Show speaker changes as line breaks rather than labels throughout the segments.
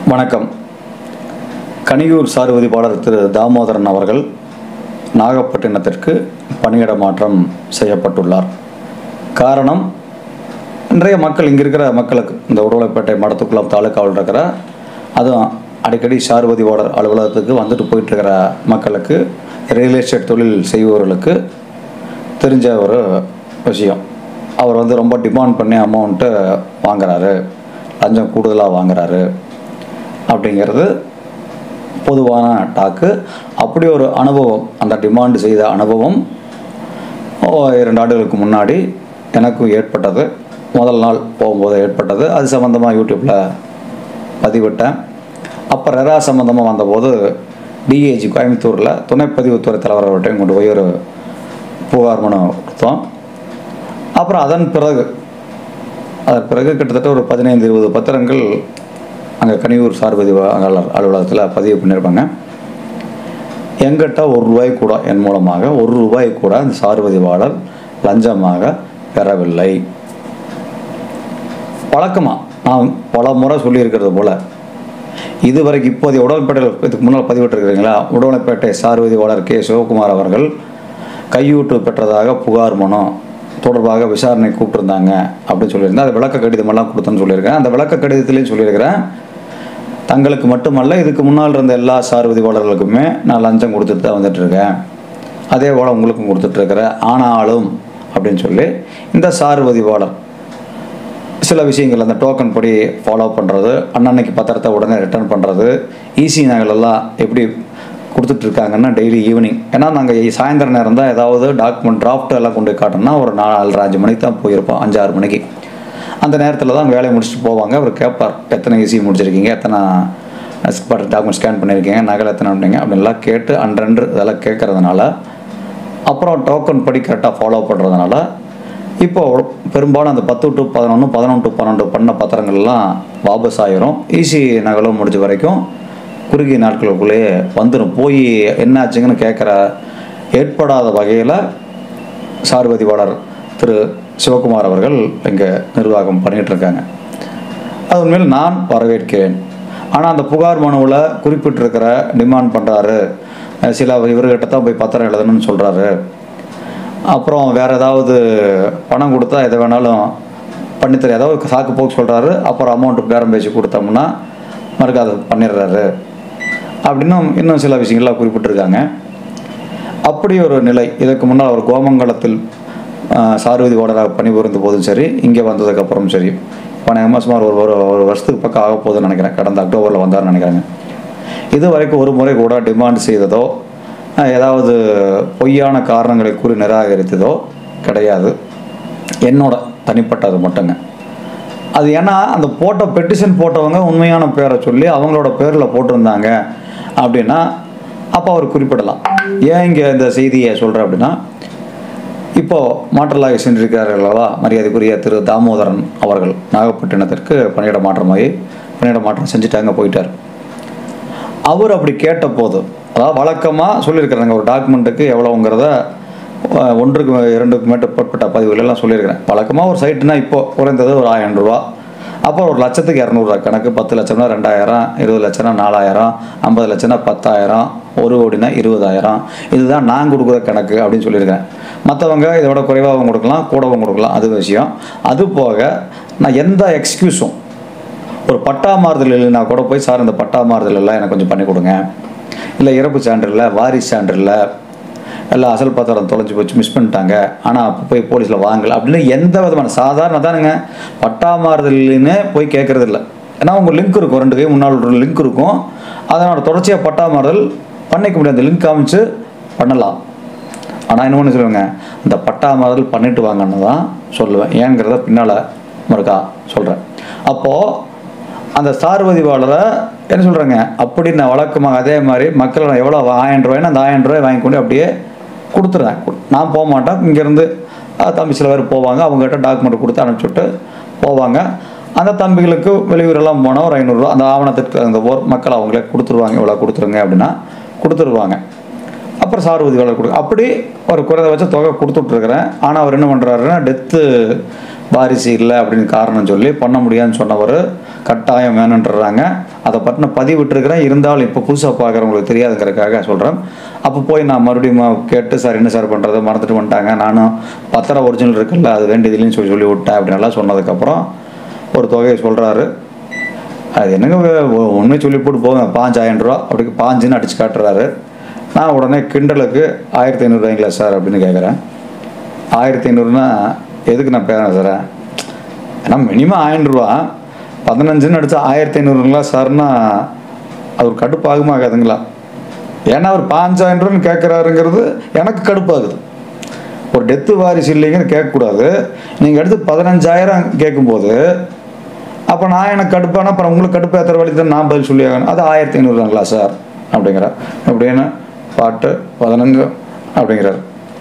வணக்கம் கனியூர் சார்வதிப்பாளர் திரு தாமோதரன் அவர்கள் நாகப்பட்டினத்திற்கு பணியிட மாற்றம் செய்யப்பட்டுள்ளார் காரணம் இன்றைய மக்கள் இங்கே இருக்கிற மக்களுக்கு இந்த உடலைப்பேட்டை மடத்துக்குளம் தாலுக்காவில் இருக்கிற அதுவும் அடிக்கடி சார்வதிவாளர் அலுவலகத்துக்கு வந்துட்டு போயிட்டு இருக்கிற மக்களுக்கு ரியல் எஸ்டேட் தொழில் செய்பவர்களுக்கு தெரிஞ்ச ஒரு விஷயம் அவர் வந்து ரொம்ப டிமாண்ட் பண்ணி அமௌண்ட்டு வாங்குறாரு லஞ்சம் கூடுதலாக வாங்குறாரு அப்படிங்கிறது பொதுவான டாக்கு அப்படி ஒரு அனுபவம் அந்த டிமாண்ட் செய்த அனுபவம் ஓ, இரண்டு ஆண்டுகளுக்கு முன்னாடி எனக்கும் ஏற்பட்டது முதல் நாள் போகும்போது ஏற்பட்டது அது சம்மந்தமாக யூடியூப்பில் பதிவிட்டேன் அப்போ ரெரா சம்மந்தமாக வந்தபோது டிஏஜி கோயம்புத்தூரில் துணைப்பதிவுத்துறை தலைவர் அவர்கிட்டையும் கொண்டு போய் ஒரு புகார் மனு கொடுத்தோம் அப்புறம் அதன் பிறகு அதன் பிறகு கிட்டத்தட்ட ஒரு பதினைந்து இருபது பத்திரங்கள் அங்கே கனியூர் சார்பதிவாளர் அலுவலகத்தில் பதிவு பண்ணியிருப்பாங்க எங்கிட்ட ஒரு ரூபாய் கூட என் மூலமாக ஒரு ரூபாய் கூட அந்த சார்பதிவாளர் லஞ்சமாக பெறவில்லை வழக்கமாக நான் பல முறை சொல்லியிருக்கிறது போல இதுவரைக்கும் இப்போதைய உடல்பேட்டையில் இதுக்கு முன்னால் பதிவிட்டிருக்கிறீங்களா உடல்பேட்டை சார்வதிவாளர் கே சிவகுமார் அவர்கள் கையூட்டு பெற்றதாக புகார் மனு தொடர்பாக விசாரணை கூப்பிட்டுருந்தாங்க அப்படின்னு சொல்லியிருந்தேன் அது விளக்க கடிதமெல்லாம் கொடுத்தேன்னு சொல்லியிருக்கேன் அந்த விளக்க கடிதத்திலையும் சொல்லியிருக்கிறேன் தங்களுக்கு மட்டுமல்ல இதுக்கு முன்னால் இருந்த எல்லா சார்வதிவாளர்களுக்குமே நான் லஞ்சம் கொடுத்துட்டு தான் வந்துட்டு இருக்கேன் அதே போல் உங்களுக்கும் கொடுத்துட்ருக்கிறேன் ஆனாலும் அப்படின்னு சொல்லி இந்த சார்வதிவாளர் சில விஷயங்கள் அந்த டோக்கன் படி ஃபாலோ பண்ணுறது அன்னன்னைக்கு பத்திரத்தை உடனே ரிட்டர்ன் பண்ணுறது ஈஸி நகலெல்லாம் எப்படி கொடுத்துட்ருக்காங்கன்னா டெய்லி ஈவினிங் ஏன்னா நாங்கள் சாயந்தர நேரம் தான் ஏதாவது டாக்குமெண்ட் டிராஃப்ட் எல்லாம் கொண்டு போய் காட்டணும்னா ஒரு நாலு அஞ்சு மணிக்கு தான் போயிருப்போம் அஞ்சு ஆறு மணிக்கு அந்த நேரத்தில் தான் வேலையை முடிச்சுட்டு போவாங்க அவர் கேட்பார் எத்தனை ஈஸி முடிச்சிருக்கீங்க எத்தனை டாக்குமெண்ட் ஸ்கேன் பண்ணியிருக்கீங்க நகல் எத்தனை பண்ணீங்க அப்படின்லாம் கேட்டு அன்றன்று இதெல்லாம் கேட்கறதுனால அப்புறம் டோக்கன் படி கரெக்டாக ஃபாலோ பண்ணுறதுனால இப்போ பெரும்பாலும் அந்த பத்து டு பதினொன்று பதினொன்று டு பன்னெண்டு பண்ண பத்திரங்கள்லாம் வாபஸ் ஆயிரும் ஈஸி நகலும் முடிஞ்ச வரைக்கும் குறுகிய நாட்களுக்குள்ளேயே வந்துடும் போய் என்னாச்சுங்கன்னு கேட்குற ஏற்படாத வகையில் சார்வதிவாளர் திரு சிவகுமார் அவர்கள் இங்கே நிர்வாகம் பண்ணிட்டு இருக்காங்க அது உண்மையில் நான் வரவேற்கிறேன் ஆனால் அந்த புகார் மனுவில் குறிப்பிட்டிருக்கிற டிமாண்ட் பண்ணுறாரு சில இவர்கிட்ட தான் போய் பத்திரம் எழுதணும்னு சொல்கிறாரு அப்புறம் வேறு ஏதாவது பணம் கொடுத்தா எதை வேணாலும் பண்ணித்தர ஏதாவது சாக்கு போக்கு சொல்கிறாரு அப்புறம் அமௌண்ட்டு பேரம் பேசி கொடுத்தோம்னா மறுக்க அதை பண்ணிடுறாரு அப்படின்னும் இன்னும் சில விஷயங்கள்லாம் குறிப்பிட்டிருக்காங்க அப்படி ஒரு நிலை இதற்கு முன்னால் அவர் கோமங்கலத்தில் ஆஹ், சார்வதி ஓடராக பணிபுரிந்த போதும் சரி இங்கே வந்ததுக்கப்புறம் சரி பணமாக சுமார் ஒரு ஒரு ஒரு வருஷத்துக்கு பக்கம் ஆக போகுதுன்னு நினைக்கிறேன் கடந்த அக்டோபரில் வந்தார்னு நினைக்கிறேங்க இது வரைக்கும் ஒரு முறை கூட டிமாண்ட் செய்ததோ ஆஹ், ஏதாவது பொய்யான காரணங்களை கூறி நிராகரித்ததோ கிடையாது என்னோட தனிப்பட்டது மட்டுங்க அது ஏன்னா அந்த போட்ட பெட்டிஷன் போட்டவங்க உண்மையான பேரை சொல்லி அவங்களோட பேரில் போட்டிருந்தாங்க அப்படின்னா அப்போ அவர் குறிப்பிடலாம் ஏன் இங்கே இந்த செய்தியை சொல்கிறேன் அப்படின்னா இப்போது மாற்றலாக சென்றிருக்கிறார்கள் அல்லவா மரியாதைக்குரிய திரு தாமோதரன் அவர்கள் நாகப்பட்டினத்திற்கு பணியிட மாற்றமாகி பணியிட மாற்றம் செஞ்சுட்டாங்க போயிட்டார் அவர் அப்படி கேட்ட போது அதாவது வழக்கமாக சொல்லியிருக்கிறாங்க ஒரு டாக்குமெண்ட்டுக்கு எவ்வளோங்கிறத அஹ், ஒன்றுக்கு இரண்டுக்கு மேற்பட்ட பதிவுகள் எல்லாம் சொல்லியிருக்கிறேன் வழக்கமாக ஒரு சைட்டுனா இப்போ குறைந்தது ஒரு ஆயிரம் ரூபா அப்போ ஒரு லட்சத்துக்கு இரநூறுவா கணக்கு பத்து லட்சம்னா ரெண்டாயிரம் இருபது லட்சம்னா நாலாயிரம் ஐம்பது லட்சம்னா பத்தாயிரம் ஒரு கோடினா இருபதாயிரம் இதுதான் நான் கொடுக்குற கணக்கு அப்படின்னு சொல்லியிருக்கிறேன் மற்றவங்க இதை விட குறைவாகவும் கொடுக்கலாம் கூடவும் கொடுக்கலாம் அது விஷயம் அது போக நான் எந்த எக்ஸ்கியூஸும் ஒரு பட்டா மாறுதல் இல்லைன்னா கூட போய் சார் இந்த பட்டா மாறுதல் எல்லாம் எனக்கு கொஞ்சம் பண்ணி கொடுங்க இல்லை இறப்பு சான்று இல்லை வாரிசு சான்று இல்லை இல்லை அசல் பத்திரம் தொலைஞ்சு போச்சு மிஸ் பண்ணிட்டாங்க ஆனால் அப்போ போய் போலீஸில் வாங்கல அப்படின்னு எந்த விதமான சாதாரண தானுங்க பட்டா மாறுதல்னு போய் கேட்கறது இல்லை ஏன்னா உங்கள் லிங்க் இருக்கும் ரெண்டு கை முன்னால் ஒரு லிங்க் இருக்கும் அதனோட தொடர்ச்சியாக பட்டா மாறுதல் பண்ணிக்க முடியாது லிங்க் காமிச்சு பண்ணலாம் ஆனால் என்ன ஒன்று சொல்லுவேங்க இந்த பட்டா மாறுதல் பண்ணிட்டு வாங்கன்னு தான் சொல்லுவேன் ஏங்கிறத பின்னால் மறுக்கா சொல்கிறேன் அப்போது அந்த சார்வதிவாளரை என்ன சொல்கிறேங்க அப்படி நான் வழக்கமாக அதே மாதிரி மக்கள் நான் எவ்வளோ ஆயிரம் ரூபாய்னா அந்த ஆயிரம் ரூபாய் வாங்கி கொண்டு அப்படியே கொடுத்துருவேன் கு- நான் போக மாட்டேன் இங்கேருந்து தம்பி சில பேர் போவாங்க அவங்ககிட்ட டாக்குமெண்ட் கொடுத்து அனுப்பிச்சுட்டு போவாங்க அந்த தம்பிகளுக்கு வெளியூரெல்லாம் போனால் ஒரு ஐநூறுரூவா அந்த ஆவணத்துக்கு அந்த ஓர் மக்கள் அவங்களே கொடுத்துருவாங்க இவ்வளோ கொடுத்துருங்க அப்படின்னா கொடுத்துருவாங்க அப்புறம் சார்வதி வேலை கொடு அப்படி ஒரு குறைந்தபட்ச தொகை கொடுத்துட்ருக்குறேன் ஆனால் அவர் என்ன பண்ணுறாருன்னா டெத்து வாரிசு இல்லை அப்படின்னு காரணம் சொல்லி பண்ண முடியாதுன்னு சொன்னவர் கட்டாயம் வேணுன்றாங்க அதை பற்றின பதிவிட்டுருக்கிறேன் இருந்தாலும் இப்போ புதுசாக பார்க்குறவங்களுக்கு தெரியாதுங்கிறதுக்காக சொல்கிறேன் அப்போ போய் நான் மறுபடியும் கேட்டு சார் என்ன சார் பண்ணுறது மறந்துட்டு வந்துட்டாங்க நானும் பத்திரம் ஒரிஜினல் இருக்குல்ல அது வேண்டியதில்லைன்னு சொல்லி சொல்லி விட்டேன் அப்படின்னு எல்லாம் சொன்னதுக்கப்புறம் ஒரு தொகையை சொல்கிறாரு அது என்னங்க வே- உண்மை சொல்லி போட்டு போங்க பாஞ்சாயிரம் ரூபா அப்படி பாஞ்சுன்னு அடிச்சு காட்டுறாரு நான் உடனே கிண்டலுக்கு ஆயிரத்தி ஐநூறுரூவாய்ங்களா சார் அப்படின்னு கேட்குறேன் ஆயிரத்தி ஐநூறுனா எதுக்கு நான் பேரேன் சார் ஏன்னா மினிமம் ஆயிரம் ரூபா பதினஞ்சுன்னு அடிச்சா ஆயிரத்தி ஐநூறுங்களா சார்னா அது ஒரு கடுப்பாகுமா ஆகாதுங்களா ஏன்னா அவர் பாஞ்சாயிரம் ரூபான்னு கேட்குறாருங்கிறது எனக்கு கடுப்பாகுது ஒரு டெத்து வாரிசு இல்லைங்கன்னு கேட்கக்கூடாது நீங்கள் எடுத்து பதினஞ்சாயிரம் கேட்கும்போது அப்போ நான் எனக்கு கடுப்பானா அப்புறம் உங்களுக்கு கடுப்பு ஏற்றுற வழி தான் நான் பதில் சொல்லி ஆகணும் அது ஆயிரத்தி ஐநூறுங்களா சார் அப்படிங்கிறார் அப்படின்னு பாட்டு பதினஞ்சு அப்படிங்கிறார்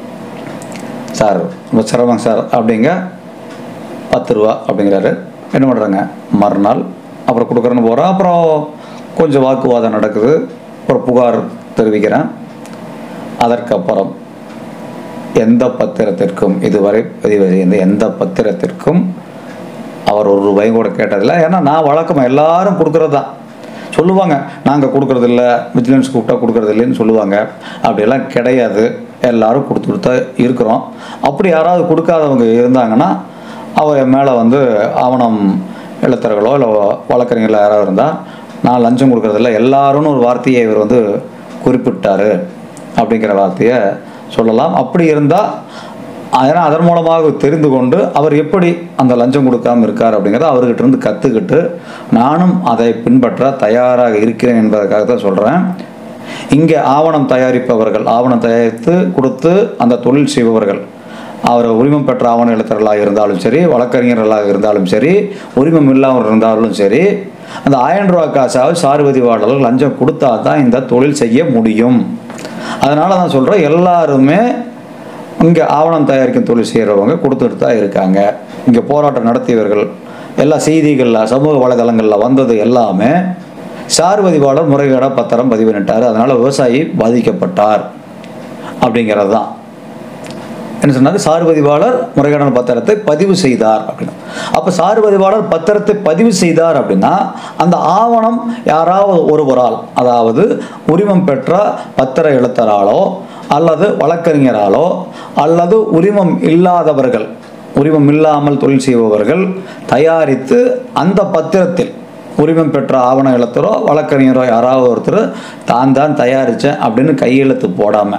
சார் ரொம்ப சிரமம் சார் அப்படிங்க பத்து ரூபா அப்படிங்கிறாரு என்ன பண்ணுறாங்க மறுநாள் அப்புறம் கொடுக்குறேன்னு போகிறோம் அப்புறம் கொஞ்சம் வாக்குவாதம் நடக்குது ஒரு புகார் தெரிவிக்கிறேன் அதற்கப்புறம் எந்த பத்திரத்திற்கும் இதுவரை பதிவு செய்த எந்த பத்திரத்திற்கும் அவர் ஒரு ரூபாயும் கூட கேட்டதில்லை ஏன்னா நான் வழக்கம் எல்லாரும் கொடுக்கறது தான் சொல்லுவாங்க நாங்கள் கொடுக்கறதில்ல விஜிலன்ஸ் கூப்பிட்டா கொடுக்கறது இல்லைன்னு சொல்லுவாங்க அப்படியெல்லாம் கிடையாது எல்லாரும் கொடுத்துட்டு தான் இருக்கிறோம் அப்படி யாராவது கொடுக்காதவங்க இருந்தாங்கன்னா அவர் என் மேலே வந்து ஆவணம் எழுத்தர்களோ இல்லை வழக்கறிஞர்களோ யாராவது இருந்தால் நான் லஞ்சம் கொடுக்கறதில்ல எல்லாரும்னு ஒரு வார்த்தையை இவர் வந்து குறிப்பிட்டாரு அப்படிங்கிற வார்த்தையை சொல்லலாம் அப்படி இருந்தால் ஏன்னா அதன் மூலமாக தெரிந்து கொண்டு அவர் எப்படி அந்த லஞ்சம் கொடுக்காம இருக்கார் அப்படிங்கிறத அவர்கிட்ட இருந்து கற்றுக்கிட்டு நானும் அதை பின்பற்ற தயாராக இருக்கிறேன் என்பதற்காக தான் சொல்கிறேன் இங்கே ஆவணம் தயாரிப்பவர்கள் ஆவணம் தயாரித்து கொடுத்து அந்த தொழில் செய்பவர்கள் அவர் உரிமம் பெற்ற ஆவண எழுத்தர்களாக இருந்தாலும் சரி வழக்கறிஞர்களாக இருந்தாலும் சரி உரிமம் இல்லாமல் இருந்தாலும் சரி அந்த ஆயிரம் ரூபா காசாவது சார்வதி வாடர்கள் லஞ்சம் கொடுத்தா தான் இந்த தொழில் செய்ய முடியும் அதனால தான் சொல்கிறேன் எல்லாருமே இங்கே ஆவணம் தயாரிக்கும் தொழில் செய்கிறவங்க கொடுத்துட்டு தான் இருக்காங்க இங்கே போராட்டம் நடத்தியவர்கள் எல்லா செய்திகளில் சமூக வலைதளங்களில் வந்தது எல்லாமே சார்வதிவாளர் முறைகேடாக பத்திரம் பதிவிட்டார் அதனால் விவசாயி பாதிக்கப்பட்டார் அப்படிங்கிறது தான் என்ன சொன்னாங்க சார்பதிவாளர் முறைகேடான பத்திரத்தை பதிவு செய்தார் அப்படின்னு அப்போ சார்பதிவாளர் பத்திரத்தை பதிவு செய்தார் அப்படின்னா அந்த ஆவணம் யாராவது ஒருவரால் அதாவது உரிமம் பெற்ற பத்திர எழுத்தராலோ அல்லது வழக்கறிஞராலோ அல்லது உரிமம் இல்லாதவர்கள் உரிமம் இல்லாமல் தொழில் செய்பவர்கள் தயாரித்து அந்த பத்திரத்தில் உரிமம் பெற்ற ஆவண எழுத்தரோ வழக்கறிஞரோ யாராவது ஒருத்தர் தான் தான் தயாரித்தேன் அப்படின்னு கையெழுத்து போடாமல்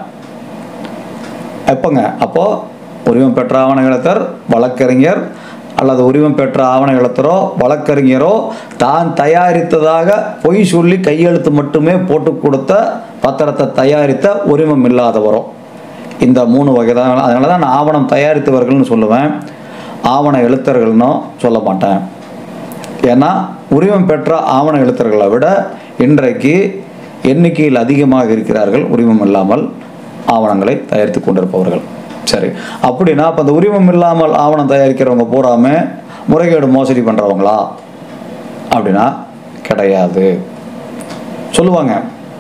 எப்போங்க அப்போது உரிமம் பெற்ற ஆவண எழுத்தர் வழக்கறிஞர் அல்லது உரிமம் பெற்ற ஆவண எழுத்தரோ வழக்கறிஞரோ தான் தயாரித்ததாக பொய் சொல்லி கையெழுத்து மட்டுமே போட்டு கொடுத்த பத்திரத்தை தயாரித்த உரிமம் இல்லாதவரோ இந்த மூணு வகை தான் அதனால தான் நான் ஆவணம் தயாரித்தவர்கள்னு சொல்லுவேன் ஆவண எழுத்தர்கள்னும் சொல்ல மாட்டேன் ஏன்னா உரிமம் பெற்ற ஆவண எழுத்தர்களை விட இன்றைக்கு எண்ணிக்கையில் அதிகமாக இருக்கிறார்கள் உரிமம் இல்லாமல் ஆவணங்களை தயாரித்து கொண்டிருப்பவர்கள் சரி அப்படின்னா அப்போ அந்த உரிமம் இல்லாமல் ஆவணம் தயாரிக்கிறவங்க பூராம முறைகேடு மோசடி பண்ணுறவங்களா அப்படின்னா கிடையாது சொல்லுவாங்க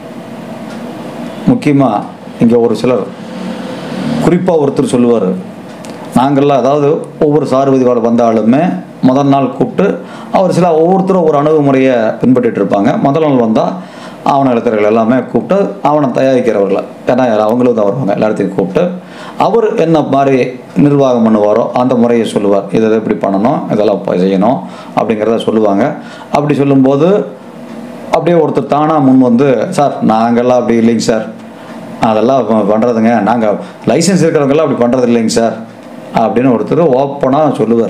முக்கியமாக இங்கே ஒரு சிலர் குறிப்பாக ஒருத்தர் சொல்லுவார் நாங்கள்லாம் அதாவது ஒவ்வொரு சார்பதிவாளர் வந்தாலுமே முதல் நாள் கூப்பிட்டு அவர் சில ஒவ்வொருத்தரும் ஒரு அணுகுமுறையை பின்பற்றிட்டு இருப்பாங்க முதல் நாள் வந்தால் ஆவண எழுத்தர்கள் எல்லாமே கூப்பிட்டு ஆவணம் தயாரிக்கிறவர்களை ஏன்னா அவங்களும் தான் வருவாங்க எல்லாத்தையும் கூப்பிட்டு அவர் என்ன மாதிரி நிர்வாகம் பண்ணுவாரோ அந்த முறையை சொல்லுவார் இதை இதை இப்படி பண்ணணும் இதெல்லாம் இப்ப செய்யணும் அப்படிங்கிறத சொல்லுவாங்க அப்படி சொல்லும்போது அப்படியே ஒருத்தர் தானாக முன் வந்து சார் நாங்கள்லாம் அப்படி இல்லைங்க சார் அதெல்லாம் ப- பண்ணுறதுங்க நாங்கள் லைசன்ஸ் இருக்கிறவங்கெல்லாம் அப்படி பண்ணுறது இல்லைங்க சார் அப்படின்னு ஒருத்தர் ஓப்பனாக சொல்லுவார்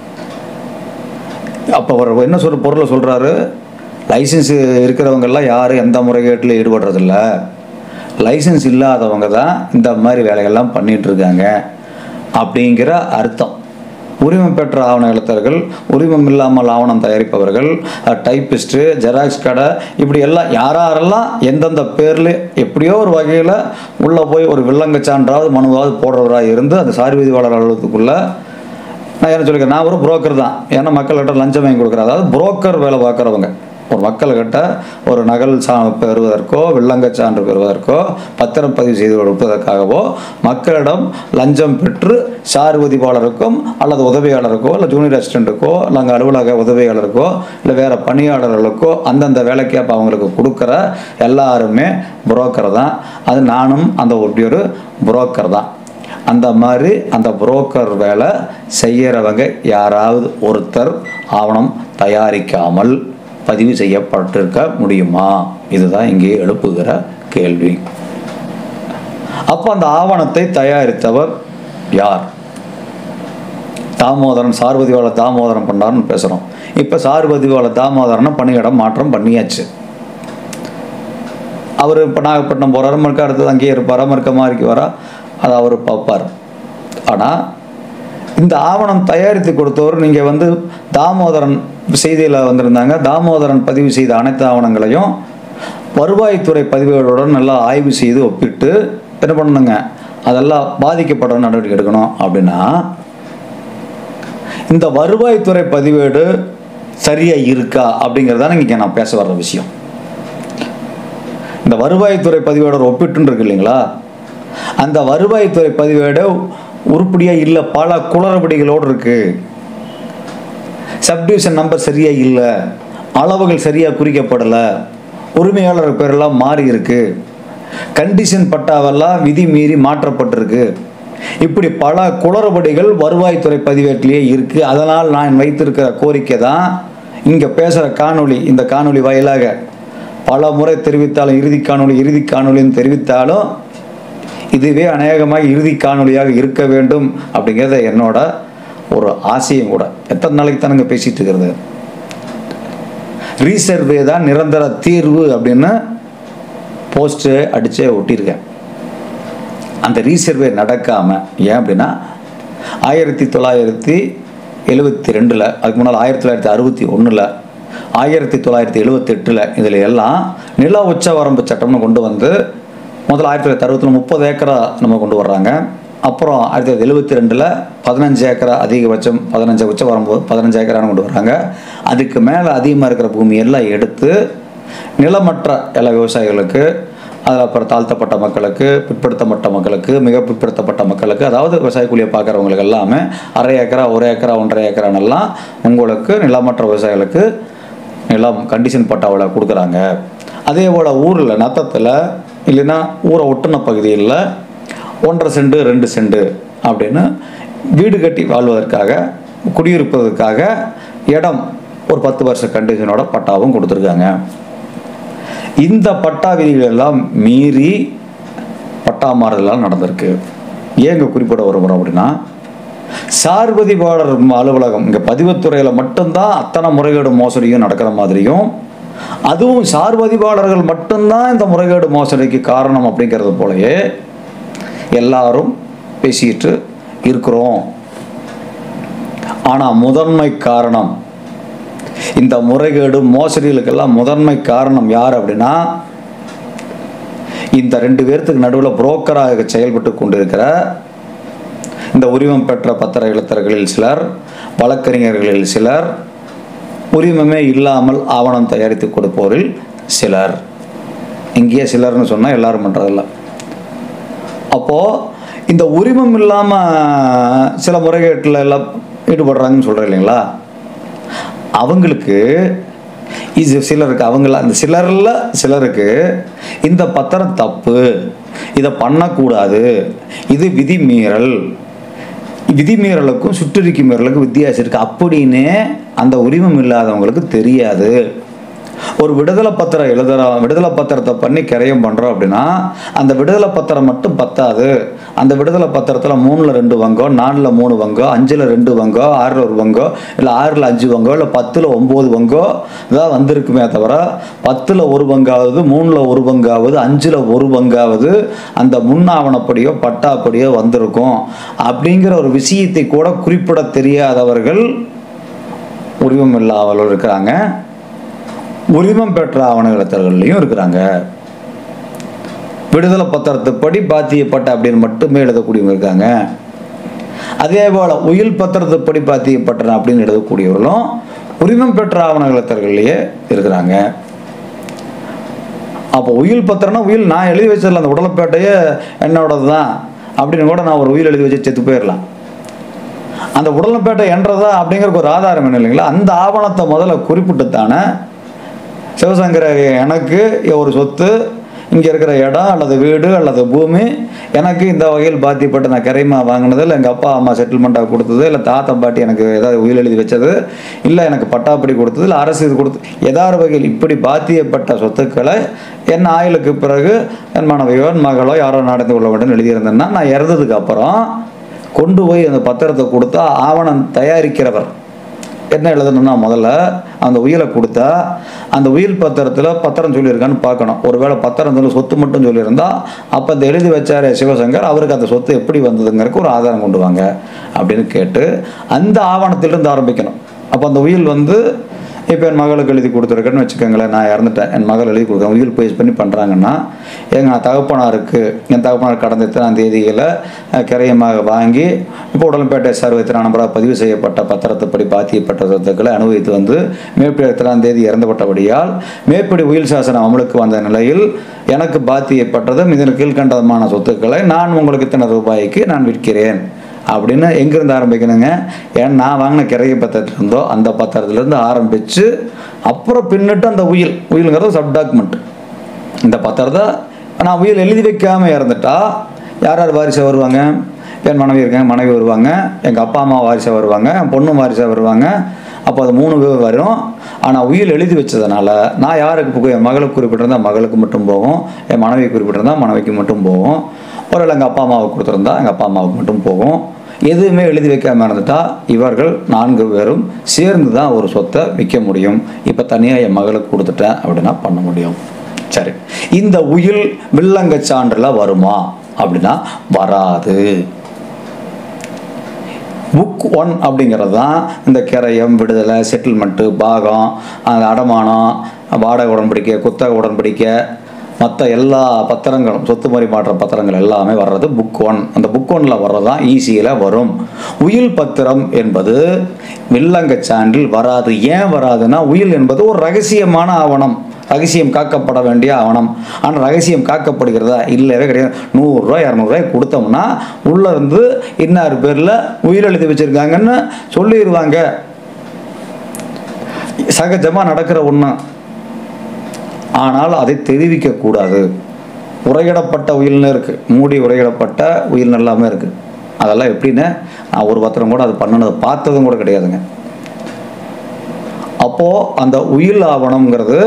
அப்போ அவர் என்ன சொல்ற பொருளை சொல்கிறாரு லைசன்ஸ் இருக்கிறவங்கெல்லாம் யாரும் எந்த முறைகேட்டில் ஈடுபடுறதில்ல லைசன்ஸ் இல்லாதவங்க தான் இந்த மாதிரி வேலைகள்லாம் பண்ணிட்டு இருக்காங்க அப்படிங்கிற அர்த்தம் உரிமம் பெற்ற ஆவண எழுத்தர்கள் உரிமம் இல்லாமல் ஆவணம் தயாரிப்பவர்கள் டைப்பிஸ்ட்டு ஜெராக்ஸ் கடை இப்படி எல்லாம் யாரெல்லாம் எந்தெந்த பேரில் எப்படியோ ஒரு வகையில் உள்ளே போய் ஒரு வில்லங்க சான்றாவது மனுவாவது போடுறவராக இருந்து அந்த சார்வீதிவாளர் அலுவலகத்துக்குள்ளே நான் என்ன சொல்லிக்கிறேன் நான் ஒரு புரோக்கர் தான் ஏன்னா மக்கள்கிட்ட லஞ்சம் வாங்கி கொடுக்குறேன் அதாவது புரோக்கர் வேலை பார்க்குறவங்க ஒரு மக்கள்கிட்ட ஒரு நகல் சா பெறுவதற்கோ வில்லங்க சான்று பெறுவதற்கோ பத்திரப்பதிவு செய்து கொடுப்பதற்காகவோ மக்களிடம் லஞ்சம் பெற்று சார் பதிவாளருக்கும் அல்லது உதவியாளருக்கோ இல்லை ஜூனியர் அசிஸ்டண்ட்டுக்கோ இல்லை அங்கே அலுவலக உதவியாளருக்கோ இல்லை வேறு பணியாளர்களுக்கோ அந்தந்த வேலைக்கேற்ப அவங்களுக்கு கொடுக்குற எல்லாருமே புரோக்கர் தான் அது நானும் அந்த ஒட்டி ஒரு புரோக்கர் தான் அந்த மாதிரி அந்த புரோக்கர் வேலை செய்கிறவங்க யாராவது ஒருத்தர் ஆவணம் தயாரிக்காமல் பதிவு செய்யப்பட்டிருக்க முடியுமா இதுதான் இங்கே எழுப்புகிற கேள்வி அப்போ அந்த ஆவணத்தை தயாரித்தவர் யார் தாமோதரன் சார்பதிவாளர் தாமோதரன் பண்ணார்னு பேசுகிறோம் இப்போ சார்பதிவாளர் தாமோதரனை பணியிடம் மாற்றம் பண்ணியாச்சு அவர் இப்போ நாகப்பட்டினம் போகிறாரு மறுக்க அடுத்தது அங்கேயே இருப்பாரா மறுக்க மாறிக்கு வரா அதை அவர் பார்ப்பார் ஆனால் இந்த ஆவணம் தயாரித்து கொடுத்தவர் நீங்கள் வந்து தாமோதரன் செய்தியில் வந்திருந்தாங்க தாமோதரன் பதிவு செய்த அனைத்து ஆவணங்களையும் வருவாய்த்துறை பதிவுகளுடன் நல்லா ஆய்வு செய்து ஒப்பிட்டு என்ன பண்ணணுங்க அதெல்லாம் பாதிக்கப்பட நடவடிக்கை எடுக்கணும் அப்படின்னா இந்த வருவாய்த்துறை பதிவேடு சரியாக இருக்கா அப்படிங்கிறதான இங்கே நான் பேச வர்ற விஷயம் இந்த வருவாய்த்துறை பதிவேடு ஒப்பிட்டுன்னு இருக்கு இல்லைங்களா அந்த வருவாய்த்துறை பதிவேடு உருப்படியாக இல்லை பல குளறுபடிகளோடு இருக்கு சப்டிவிஷன் நம்பர் சரியாக இல்லை அளவுகள் சரியாக குறிக்கப்படலை உரிமையாளர் பேரெல்லாம் மாறி இருக்கு கண்டிஷன் பட்டாவெல்லாம் விதி மீறி மாற்றப்பட்டிருக்கு இப்படி பல குளறுபடிகள் வருவாய்த்துறை பதிவேட்டிலேயே இருக்கு அதனால் நான் வைத்திருக்கிற கோரிக்கை தான் இங்கே பேசுகிற காணொளி இந்த காணொளி வாயிலாக பல முறை தெரிவித்தாலும் இறுதி காணொளி இறுதி காணொளின்னு தெரிவித்தாலும் இதுவே அநேகமாக இறுதி காணொளியாக இருக்க வேண்டும் அப்படிங்கிறத என்னோட ஒரு ஆசையும் கூட எத்தனை நாளைக்கு தானுங்க பேசிட்டு இருக்கிறது ரீசர்வே தான் நிரந்தர தீர்வு அப்படின்னு போஸ்ட்டு அடிச்சே ஒட்டியிருக்கேன் அந்த ரீசர்வே நடக்காமல் ஏன் அப்படின்னா ஆயிரத்தி தொள்ளாயிரத்தி எழுபத்தி ரெண்டில் அதுக்கு முன்னால் ஆயிரத்தி தொள்ளாயிரத்தி அறுபத்தி ஒன்றில் ஆயிரத்தி தொள்ளாயிரத்தி எழுபத்தெட்டில் இதில் எல்லாம் நில உச்சவரம்பு சட்டம்னு கொண்டு வந்து முதல்ல ஆயிரத்தி தொள்ளாயிரத்தி அறுபத்தில் முப்பது ஏக்கரா நம்ம கொண்டு வர்றாங்க அப்புறம் ஆயிரத்தி தொள்ளாயிரத்தி எழுபத்தி ரெண்டில் பதினஞ்சு ஏக்கரா அதிகபட்சம் பதினஞ்சு உச்ச வரும்போது பதினஞ்சு ஏக்கரானு கொண்டு வர்றாங்க அதுக்கு மேலே அதிகமாக இருக்கிற பூமி எல்லாம் எடுத்து நிலமற்ற எல்லா விவசாயிகளுக்கு அதில் அப்புறம் தாழ்த்தப்பட்ட மக்களுக்கு பிற்படுத்தப்பட்ட மக்களுக்கு மிக பிற்படுத்தப்பட்ட மக்களுக்கு அதாவது விவசாய கூலியை பார்க்குறவங்களுக்கு எல்லாமே அரை ஏக்கரா ஒரு ஏக்கரா ஒன்றரை ஏக்கரானெல்லாம் உங்களுக்கு நிலமற்ற விவசாயிகளுக்கு நிலம் கண்டிஷன் பட்டாவில் கொடுக்குறாங்க அதே போல் ஊரில் நத்தத்தில் இல்லைன்னா ஊரை ஒட்டுன பகுதியில் ஒன்றரை செண்டு ரெண்டு செண்டு அப்படின்னு வீடு கட்டி வாழ்வதற்காக குடியிருப்பதற்காக இடம் ஒரு பத்து வருஷ கண்டிஷனோட பட்டாவும் கொடுத்துருக்காங்க இந்த பட்டா விதிகள் எல்லாம் மீறி பட்டா மாறுதலாம் நடந்திருக்கு ஏங்க குறிப்பிட வருகிறோம் அப்படின்னா சார்பதிவாளர் அலுவலகம் இங்கே பதிவுத்துறையில் மட்டும்தான் அத்தனை முறைகேடு மோசடியும் நடக்கிற மாதிரியும் அதுவும் சார்பதிவாளர்கள் மட்டும்தான் இந்த முறைகேடு மோசடிக்கு காரணம் அப்படிங்கிறது போலயே எல்லாரும் பேசிட்டு இருக்கிறோம் ஆனால் முதன்மை காரணம் இந்த முறைகேடு மோசடிகளுக்கெல்லாம் முதன்மை காரணம் யார் அப்படின்னா இந்த ரெண்டு பேர்த்துக்கு நடுவில் புரோக்கராக செயல்பட்டு கொண்டிருக்கிற இந்த உரிமம் பெற்ற பத்திர எழுத்தர்களில் சிலர் வழக்கறிஞர்களில் சிலர் உரிமமே இல்லாமல் ஆவணம் தயாரித்து கொடுப்போரில் சிலர் இங்கேயே சிலர்னு சொன்னால் எல்லாரும் பண்ணுறதில்ல அப்போது இந்த உரிமம் இல்லாமல் சில முறைகேட்டில் எல்லாம் ஈடுபடுறாங்கன்னு சொல்கிறேன் இல்லைங்களா அவங்களுக்கு இது சிலருக்கு அவங்கள அந்த சிலரில் சிலருக்கு இந்த பத்திரம் தப்பு இதை பண்ணக்கூடாது இது விதிமீறல் விதிமீறலுக்கும் சுற்றறிக்கை மீறலுக்கும் வித்தியாசம் இருக்குது அப்படின்னு அந்த உரிமம் இல்லாதவங்களுக்கு தெரியாது ஒரு விடுதலை பத்திரம் எழுதுறோம் விடுதலை பத்திரத்தை பண்ணி கிரையம் பண்ணுறோம் அப்படின்னா அந்த விடுதலை பத்திரம் மட்டும் பத்தாது அந்த விடுதலை பத்திரத்தில் மூணில் ரெண்டு வங்கம் நாலில் மூணு வங்கம் அஞ்சில் ரெண்டு வங்கம் ஆறில் ஒரு வங்கம் இல்லை ஆறில் அஞ்சு வங்கம் இல்லை பத்தில் ஒம்பது வங்கம் இதான் வந்திருக்குமே தவிர பத்தில் ஒரு பங்காவது மூணில் ஒரு பங்காவது அஞ்சில் ஒரு பங்காவது அந்த முன்னாவணப்படியோ பட்டாப்படியோ வந்திருக்கும் அப்படிங்கிற ஒரு விஷயத்தை கூட குறிப்பிட தெரியாதவர்கள் உரிமம் இல்லாமல் இருக்கிறாங்க உரிமம் பெற்ற ஆவண எழுத்தர்கள்லையும் இருக்கிறாங்க விடுதலை பத்திரத்துப்படி பாத்தியப்பட்ட அப்படின்னு மட்டுமே எழுதக்கூடியவங்க இருக்காங்க அதே போல் உயில் பத்திரத்துப்படி பாத்தியப்பட்ட அப்படின்னு எழுதக்கூடியவர்களும் உரிமம் பெற்ற ஆவணங்களத்திலேயே இருக்கிறாங்க அப்போ உயில் பத்திரம்னா உயில் நான் எழுதி வச்சிடல அந்த உடலப்பேட்டையே என்னோடது தான் அப்படின்னு கூட நான் ஒரு உயில் எழுதி வச்சு செத்து போயிடலாம் அந்த உடலப்பேட்டை என்றதா அப்படிங்கிற ஒரு ஆதாரம் என்ன இல்லைங்களா அந்த ஆவணத்தை முதல்ல குறிப்பிட்டு தானே சிவசங்கர எனக்கு ஒரு சொத்து இங்கே இருக்கிற இடம் அல்லது வீடு அல்லது பூமி எனக்கு இந்த வகையில் பாத்தியப்பட்டு நான் கரைமா வாங்கினது இல்லை எங்கள் அப்பா அம்மா செட்டில்மெண்ட்டாக கொடுத்தது இல்லை தாத்தா பாட்டி எனக்கு ஏதாவது உயிர் எழுதி வச்சது இல்லை எனக்கு பட்டாப்படி கொடுத்தது இல்லை அரசு இது கொடுத்து ஏதாவது வகையில் இப்படி பாத்தியப்பட்ட சொத்துக்களை என் ஆயுளுக்கு பிறகு என் மனைவியோ என் மகளோ யாரோ நடந்து கொள்ள வேண்டும் எழுதியிருந்தேன்னா நான் இறந்ததுக்கு அப்புறம் கொண்டு போய் அந்த பத்திரத்தை கொடுத்தா ஆவணம் தயாரிக்கிறவர் என்ன எழுதணும்னா முதல்ல அந்த உயிலை கொடுத்தா அந்த உயில் பத்திரத்தில் பத்திரம் சொல்லியிருக்கான்னு பார்க்கணும் ஒருவேளை பத்திரம் சொல்லி சொத்து மட்டும் சொல்லியிருந்தா அப்போ இந்த எழுதி வச்சார் சிவசங்கர் அவருக்கு அந்த சொத்து எப்படி வந்ததுங்கிறதுக்கு ஒரு ஆதாரம் கொண்டு வாங்க அப்படின்னு கேட்டு அந்த ஆவணத்திலிருந்து ஆரம்பிக்கணும் அப்போ அந்த உயில் வந்து இப்போ என் மகளுக்கு எழுதி கொடுத்துருக்கேன்னு வச்சுக்கோங்களேன் நான் இறந்துட்டேன் என் மகள் எழுதி கொடுக்குறேன் உயில் பேஸ் பண்ணி பண்ணுறாங்கன்னா எங்கள் தகப்பனாருக்கு என் தகப்பனார் கடந்த இத்தனாம் தேதியில் அஹ், கிரயமாக வாங்கி இப்போ உடன்பேட்டை சர்வ இத்தனை நம்பராக பதிவு செய்யப்பட்ட பத்திரத்துப்படி பாத்தியப்பட்ட சொத்துக்களை அனுபவித்து வந்து மேற்படி இத்தனாம் தேதி இறந்துபட்டபடியால் மேற்படி உயில் சாசனம் அமலுக்கு வந்த நிலையில் எனக்கு பாத்தியப்பட்டதும் இதன் கீழ்கண்டதமான சொத்துக்களை நான் உங்களுக்கு இத்தனை ரூபாய்க்கு நான் விற்கிறேன் அப்படின்னு எங்கேருந்து ஆரம்பிக்கணுங்க ஏன்னா நான் வாங்கின கிரைய பத்திரத்துல இருந்தோ அந்த பத்திரத்துலேருந்து ஆரம்பித்து அப்புறம் பின்னிட்டு அந்த உயில் உயிலுங்கிறது சப் டாக்குமெண்ட் இந்த பத்திரத்தை நான் உயில் எழுதி வைக்காமல் இறந்துட்டா யார் யார் வாரிசாக வருவாங்க என் மனைவி இருக்காங்க மனைவி வருவாங்க எங்கள் அப்பா அம்மா வாரிசாக வருவாங்க என் பொண்ணும் வாரிசாக வருவாங்க அப்போ அது மூணு பேர் வரும் ஆனால் உயில் எழுதி வச்சதுனால நான் யாருக்கு போகும் என் மகளுக்கு குறிப்பிட்டிருந்தா மகளுக்கு மட்டும் போகும் என் மனைவி குறிப்பிட்டிருந்தா மனைவிக்கு மட்டும் போகும் ஒருவேளை எங்கள் அப்பா அம்மாவுக்கு கொடுத்துருந்தா எங்கள் அப்பா அம்மாவுக்கு மட்டும் போகும் எதுவுமே எழுதி வைக்காம இருந்துட்டா இவர்கள் நான்கு பேரும் சேர்ந்து தான் ஒரு சொத்தை விற்க முடியும் இப்போ தனியாக என் மகளுக்கு கொடுத்துட்டேன் அப்படின்னா பண்ண முடியும் சரி இந்த உயில் வில்லங்க சான்றில் வருமா அப்படின்னா வராது புக் ஒன் அப்படிங்கிறது தான் இந்த கிரயம் விடுதலை செட்டில்மெண்ட்டு பாகம் அந்த அடமானம் வாடகை உடன்படிக்கை குத்தகை உடன்படிக்கை மற்ற எல்லா பத்திரங்களும் சொத்து பரிமாற்ற பத்திரங்கள் எல்லாமே வர்றது புக் ஒன் அந்த புக் ஒன்னில் வர்றது தான் ஈஸியில் வரும் உயில் பத்திரம் என்பது வில்லங்க சான்றில் வராது ஏன் வராதுன்னா உயில் என்பது ஒரு ரகசியமான ஆவணம் ரகசியம் காக்கப்பட வேண்டிய ஆவணம் ஆனால் ரகசியம் காக்கப்படுகிறதா இல்லவே கிடையாது நூறுரூவா இரநூறுவாய் கொடுத்தோம்னா உள்ளே இருந்து இன்னார் பேரில் உயிர் எழுதி வச்சுருக்காங்கன்னு சொல்லிடுவாங்க சகஜமாக நடக்கிற ஒன்று ஆனால் அதை தெரிவிக்க கூடாது உரையிடப்பட்ட உயில்னு இருக்குது மூடி உரையிடப்பட்ட உயில் எல்லாமே இருக்குது அதெல்லாம் எப்படின்னு நான் ஒரு பத்திரம் கூட அது பண்ணினது பார்த்ததும் கூட கிடையாதுங்க அப்போது அந்த உயில் ஆவணம்ங்கிறது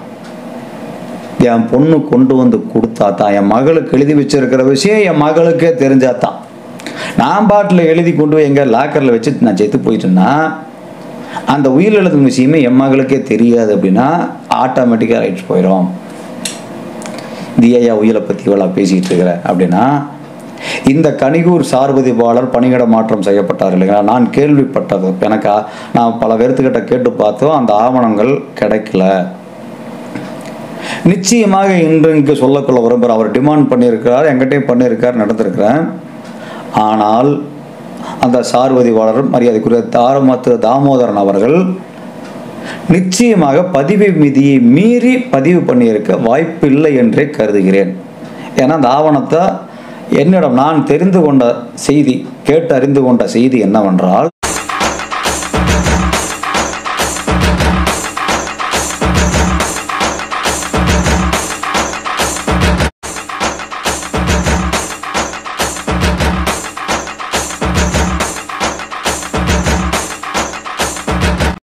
என் பொண்ணு கொண்டு வந்து கொடுத்தா தான் என் மகளுக்கு எழுதி வச்சிருக்கிற விஷயம் என் மகளுக்கே தெரிஞ்சா தான் நான் பாட்டில் எழுதி கொண்டு போய் எங்கள் லாக்கரில் வச்சுட்டு நான் செத்து போயிட்டேன்னா அந்த உயிர் எழுதும் விஷயமே என் மகளுக்கே தெரியாது அப்படின்னா ஆட்டோமேட்டிக்காக ரைட்ஸ் போயிடும் இது ஐயா உயிரை பற்றி இவ்வளோ பேசிகிட்டு இருக்கிற அப்படின்னா இந்த கனிகூர் சார்பதிவாளர் பணியிட மாற்றம் செய்யப்பட்டார் இல்லைங்களா நான் கேள்விப்பட்டது எனக்கு ஆ- நான் பல பேர்த்துக்கிட்ட கேட்டு பார்த்தோம் அந்த ஆவணங்கள் கிடைக்கல நிச்சயமாக இன்று இங்கு சொல்லக்கொள்ள விரும்புகிற அவர் டிமாண்ட் பண்ணியிருக்கிறார் எங்கிட்டையும் பண்ணியிருக்கார் நடந்திருக்கிறேன் ஆனால் அந்த சார்வதிவாளர் மரியாதைக்குரிய தாரமத்து தாமோதரன் அவர்கள் நிச்சயமாக பதிவு விதியை மீறி பதிவு பண்ணியிருக்க வாய்ப்பில்லை என்றே கருதுகிறேன் ஏன்னா அந்த ஆவணத்தை என்னிடம் நான் தெரிந்து கொண்ட செய்தி கேட்டு அறிந்து கொண்ட செய்தி என்னவென்றால்